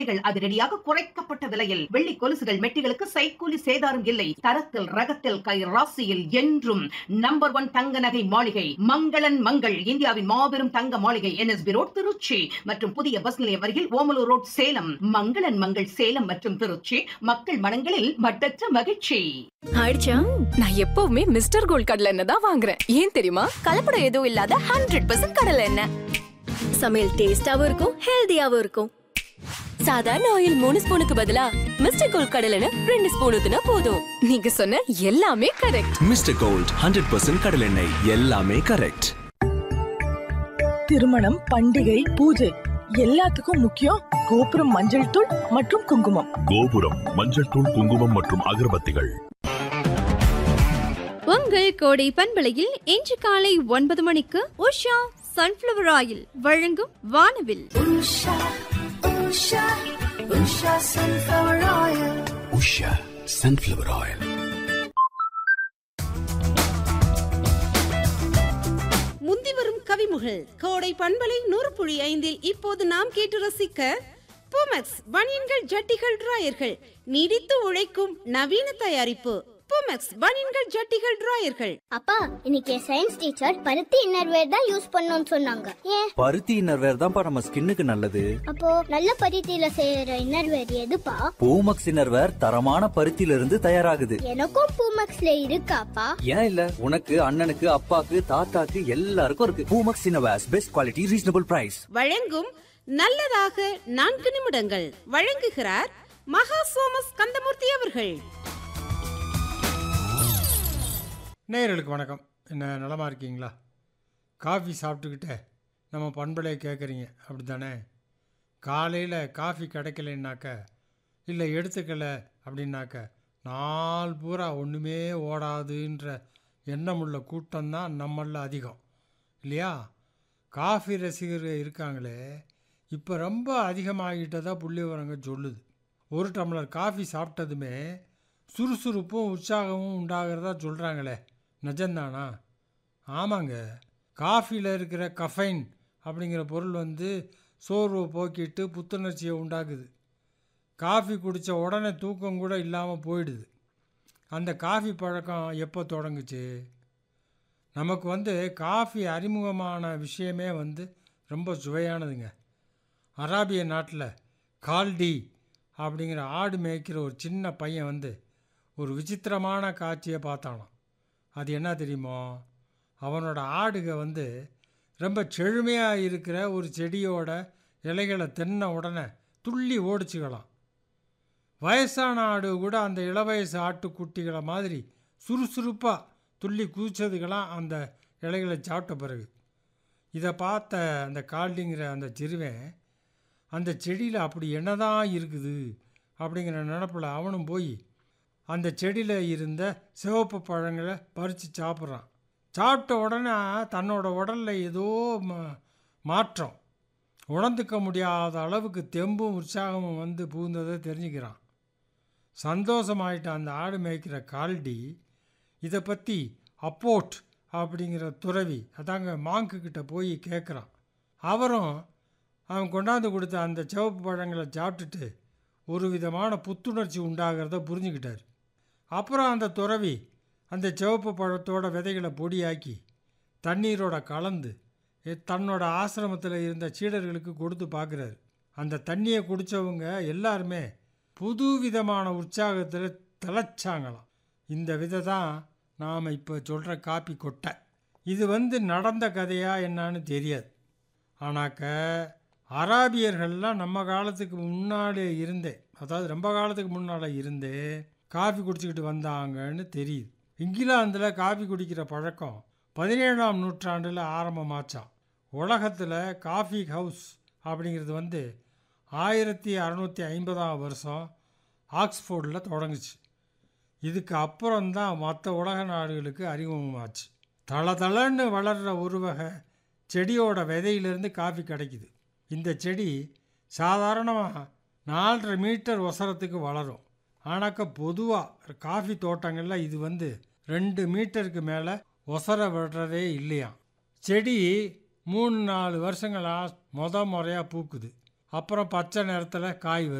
அதிரடியாக குறைக்கப்பட்ட விலையில் வெள்ளி கொலுசுகள் மெட்டிகளுக்கு சைக்கூலி சேதாரம் இல்லை தரத்தில் ரகத்தில் கை ராசியில் என்றும் நம்பர் ஒன் தங்க நகை மாளிகை மங்களன் மங்கள் இந்தியாவின் மாபெரும் தங்க மாளிகை என்எஸ்பி ரோட் திருச்சி மற்றும் புதிய பஸ் நிலையம் அருகில் ஓமலூர் ரோட் சேலம் மங்களன் மங்கள் சேலம் மற்றும் திருச்சி மக்கள் மனங்களில் மட்டற்ற மகிழ்ச்சி ஆயிடுச்சா நான் எப்பவுமே மிஸ்டர் கோல்ட் கடலை எண்ணெய் தான் வாங்குறேன் ஏன் தெரியுமா கலப்படம் எதுவும் இல்லாத ஹண்ட்ரட் பர்சன்ட் கடலை எண்ணெய் சமையல் டேஸ்டாவும் இருக்கும் ஹெல்தியாவும் இருக்கும் சாதாரண ஆயில் மூணு ஸ்பூனுக்கு பதிலா மிஸ்டர் கோல்ட் கடலை எண்ணெய் ரெண்டு ஸ்பூன் ஊத்துனா போதும் நீங்க சொன்ன எல்லாமே correct mister gold hundred percent கடலெண்ணெய் எல்லாமே கரெக்ட் திருமணம் பண்டிகை பூஜை எல்லாத்துக்கும் முக்கியம் கோபுரம் மஞ்சள் தூள் மற்றும் குங்குமம் கோபுரம் மஞ்சள் தூள் குங்குமம் மற்றும் அகர்பத்திகள் உங்கள் கோடை பண்பலையில் இன்று காலை ஒன்பது மணிக்கு உஷா சன்ஃப்ளவர் ஆயில் வழங்கும் வானவில் உஷா சன்ஃபிளவர் ஆயில் முந்தி வரும் கவிமுகள் கோடை பண்பலை நூறு புள்ளி ஐந்தில் இப்போது நாம் கேட்டு ரசிக்க பூமெக்ஸ் பனியன்கள் ஜட்டிகள் டிராயர்கள் நீடித்து உழைக்கும் நவீன தயாரிப்பு பூமெக்ஸ் பனியன்கள் ஜட்டிகள் டிராயர்கள் அப்பா இன்னைக்கு சயின்ஸ் டீச்சர் பருத்தி இன்னர்வேர் தான் யூஸ் பண்ணணும்னு சொன்னாங்க ஏன் பருத்தி இன்னர்வேர் தான்ப்பா நம்ம ஸ்கின்னுக்கு நல்லது அப்போ நல்ல பருத்தியில செய்யற இன்னர்வேர் எதுப்பா பூமக்ஸ் இன்னர்வேர் தரமான பருத்தியில இருந்து தயாராகுது எனக்கும் பூமெக்ஸ்ல இருக்காப்பா ஏன் இல்ல உனக்கு அண்ணனுக்கு அப்பாக்கு தாத்தாக்கு எல்லாருக்கும் இருக்கு Poomex innerwears best quality reasonable price வழங்கும் நல்லதாக நான்கு நிமிடங்கள் வழங்குகிறார் மகா சோமஸ் கந்தமூர்த்தி அவர்கள் நேயர்களுக்கு வணக்கம் என்ன நலமாக இருக்கீங்களா காஃபி சாப்பிட்டுக்கிட்டே நம்ம பண்பலையை கேட்குறீங்க அப்படி தானே காலையில் காஃபி கிடைக்கலைன்னாக்க இல்லை எடுத்துக்கல அப்படின்னாக்க நாள் பூரா ஒன்றுமே ஓடாதுன்ற எண்ணமுள்ள கூட்டம்தான் நம்மளில் அதிகம் இல்லையா காஃபி ரசிகர்கள் இருக்காங்களே இப்போ ரொம்ப அதிகமாகிட்டதா புள்ளி விவரங்க சொல்லுது ஒரு டம்ளர் காஃபி சாப்பிட்டதுமே சுறுசுறுப்பும் உற்சாகமும் உண்டாகிறதா சொல்கிறாங்களே நிஜம்தானா ஆமாங்க காஃபியில் இருக்கிற கஃபைன் அப்படிங்கிற பொருள் வந்து சோர்வை போக்கிட்டு புத்துணர்ச்சியை உண்டாக்குது காஃபி குடித்த உடனே தூக்கம் கூட இல்லாமல் போயிடுது அந்த காஃபி பழக்கம் எப்போ தொடங்குச்சு நமக்கு வந்து காஃபி அறிமுகமான விஷயமே வந்து ரொம்ப சுவையானதுங்க அராபிய நாட்டில் கால்டி அப்படிங்கிற ஆடு மேய்க்கிற ஒரு சின்ன பையன் வந்து ஒரு விசித்திரமான காட்சியை பார்த்தானாம் அது என்ன தெரியுமோ அவனோட ஆடுக வந்து ரொம்ப செழுமையாக இருக்கிற ஒரு செடியோட இலைகளை தென்ன உடனே துள்ளி ஓடிச்சுக்கலாம் வயசான ஆடு கூட அந்த இளவயசு ஆட்டுக்குட்டிகளை மாதிரி சுறுசுறுப்பாக துள்ளி குதிச்சதுக்கெல்லாம் அந்த இலைகளை சாப்பிட்ட பிறகு இதை பார்த்த அந்த கால்டிங்கிற அந்த சிறுவன் அந்த செடியில் அப்படி என்னதான் இருக்குது அப்படிங்கிற நினப்பில் அவனும் போய் அந்த செடியில் இருந்த சிவப்பு பழங்களை பறித்து சாப்பிட்றான் சாப்பிட்ட உடனே தன்னோட உடலில் ஏதோ ம- மாற்றம் உணர்ந்துக்க முடியாத அளவுக்கு தெம்பும் உற்சாகமும் வந்து புகுந்ததை தெரிஞ்சுக்கிறான் சந்தோஷமாயிட்ட அந்த ஆடு மேய்க்கிற கால்டி இதை பற்றி அப்போட் அப்படிங்கிற துறவி அதாங்க மாங்கு கிட்ட போய் கேட்குறான் அவரும் அவன் கொண்டாந்து கொடுத்த அந்த சிவப்பு பழங்களை சாப்பிட்டுட்டு ஒரு விதமான புத்துணர்ச்சி உண்டாகிறத புரிஞ்சுக்கிட்டார் அப்புறம் அந்த துறவி அந்த சிவப்பு பழத்தோட விதைகளை பொடியாக்கி தண்ணீரோட கலந்து எ- தன்னோட ஆசிரமத்தில் இருந்த சீடர்களுக்கு கொடுத்து பார்க்குறாரு அந்த தண்ணியை குடித்தவங்க எல்லாருமே புது விதமான உற்சாகத்தில் திளைச்சாங்களாம் இந்த விதை தான் நாம் இப்போ சொல்கிற காப்பி கொட்டை இது வந்து நடந்த கதையா என்னன்னு தெரியாது ஆனாக்க அராபியர்கள்லாம் நம்ம காலத்துக்கு முன்னாடி இருந்தே அதாவது ரொம்ப காலத்துக்கு முன்னால் இருந்தே காஃபி குடிச்சிக்கிட்டு வந்தாங்கன்னு தெரியுது இங்கிலாந்தில் காஃபி குடிக்கிற பழக்கம் பதினேழாம் நூற்றாண்டில் ஆரம்பமாச்சான் உலகத்தில் காஃபி ஹவுஸ் அப்படிங்கிறது வந்து ஆயிரத்தி அறநூற்றி ஐம்பதாம் வருஷம் ஆக்ஸ்ஃபோர்டில் தொடங்குச்சு இதுக்கு அப்புறம்தான் மற்ற உலக நாடுகளுக்கு அறிமுகமாச்சு தளதளன்னு வளர்கிற ஒரு வகை செடியோட விதையிலிருந்து காஃபி கிடைக்குது இந்த செடி சாதாரணமாக நாலரை மீட்டர் உசரத்துக்கு வளரும் ஆனாக்கா பொதுவாக காஃபி தோட்டங்களில் இது வந்து ரெண்டு மீட்டருக்கு மேலே ஒசர விடுறதே இல்லையாம் செடி மூணு நாலு வருஷங்களா முத முறையாக பூக்குது அப்புறம் பச்சை நிறத்தில் காய் வருது